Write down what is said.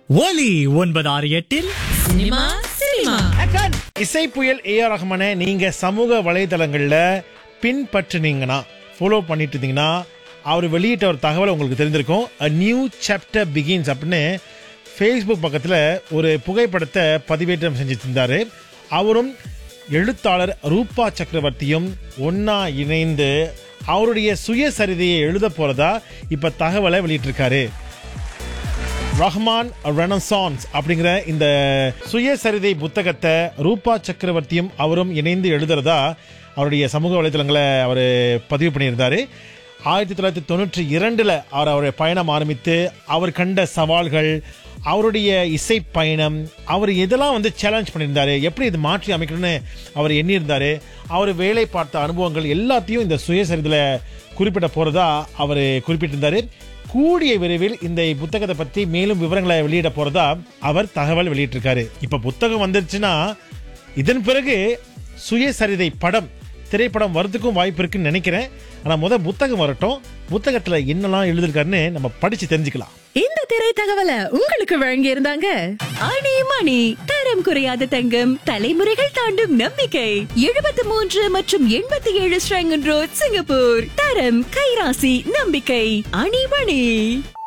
ஒலி ஒன்பது ஆறு எட்டில் சினிமா சினிமா இசை புயல் ஏ ஆர் ரஹ்மானை நீங்க சமூக வலைதளங்கள்ல பின்பற்றுனீங்கன்னா ஃபாலோ பண்ணிட்டு இருந்தீங்கன்னா அவர் வெளியிட்ட ஒரு தகவல் உங்களுக்கு தெரிஞ்சிருக்கும் அ நியூ சாப்டர் பிகின்ஸ் அப்படின்னு ஃபேஸ்புக் பக்கத்தில் ஒரு புகைப்படத்தை பதிவேற்றம் செஞ்சுட்டு இருந்தாரு அவரும் எழுத்தாளர் ரூபா சக்கரவர்த்தியும் ஒன்னா இணைந்து அவருடைய சுயசரிதையை எழுத போறதா இப்ப தகவலை வெளியிட்டிருக்காரு ரஹ்மான் ரெனசான்ஸ் அப்படிங்கிற இந்த சுயசரிதை புத்தகத்தை ரூபா சக்கரவர்த்தியும் அவரும் இணைந்து எழுதுறதா அவருடைய சமூக வலைதளங்களை அவர் பதிவு பண்ணியிருந்தாரு ஆயிரத்தி தொள்ளாயிரத்தி தொண்ணூற்றி இரண்டில் அவர் அவருடைய பயணம் ஆரம்பித்து அவர் கண்ட சவால்கள் அவருடைய இசை பயணம் அவர் எதெல்லாம் வந்து சேலஞ்ச் பண்ணியிருந்தாரு எப்படி இது மாற்றி அமைக்கணும்னு அவர் எண்ணியிருந்தாரு அவர் வேலை பார்த்த அனுபவங்கள் எல்லாத்தையும் இந்த சுயசரிதில் குறிப்பிட போகிறதா அவர் குறிப்பிட்டிருந்தாரு கூடிய விரைவில் இந்த புத்தகத்தை பத்தி மேலும் விவரங்களை வெளியிட போறதா அவர் தகவல் வெளியிட்டிருக்காரு இப்ப புத்தகம் வந்துருச்சுன்னா இதன் பிறகு சுயசரிதை படம் திரைப்படம் வரதுக்கும் வாய்ப்பு இருக்குன்னு நினைக்கிறேன் ஆனா முத புத்தகம் வரட்டும் புத்தகத்துல என்னெல்லாம் எழுதிருக்காருன்னு நம்ம படிச்சு தெரிஞ்சுக்கலாம் இந்த திரை தகவலை உங்களுக்கு வழங்கி இருந்தாங்க ஆணி மணி தரம் குறையாத தங்கம் தலைமுறைகள் தாண்டும் நம்பிக்கை எழுபத்தி மூன்று மற்றும் எண்பத்தி ஏழு ஸ்ரங்கன் ரோட் சிங்கப்பூர் தரம் கைராசி நம்பிக்கை அணிமணி